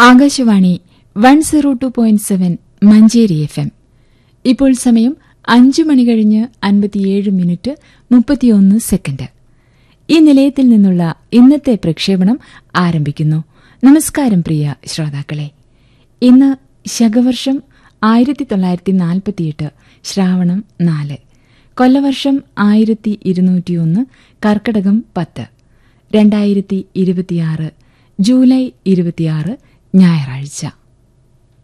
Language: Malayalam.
Akashvani one zero two point seven Manjeri FM എം ഇപ്പോൾ സമയം അഞ്ചു മണി കഴിഞ്ഞ് അൻപത്തിയേഴ് മിനിറ്റ് മുപ്പത്തിയൊന്ന് സെക്കൻഡ് ഈ നിലയത്തിൽ നിന്നുള്ള ഇന്നത്തെ പ്രക്ഷേപണം ആരംഭിക്കുന്നു നമസ്കാരം പ്രിയ ശ്രോതാക്കളെ ഇന്ന് ശകവർഷം ആയിരത്തി തൊള്ളായിരത്തി നാൽപ്പത്തിയെട്ട് ശ്രാവണം നാല് കൊല്ലവർഷം ആയിരത്തി ഇരുന്നൂറ്റിയൊന്ന് കർക്കടകം പത്ത് രണ്ടായിരത്തി ഇരുപത്തിയാറ് ജൂലൈ ഇരുപത്തിയാറ് ഞായറാഴ്ച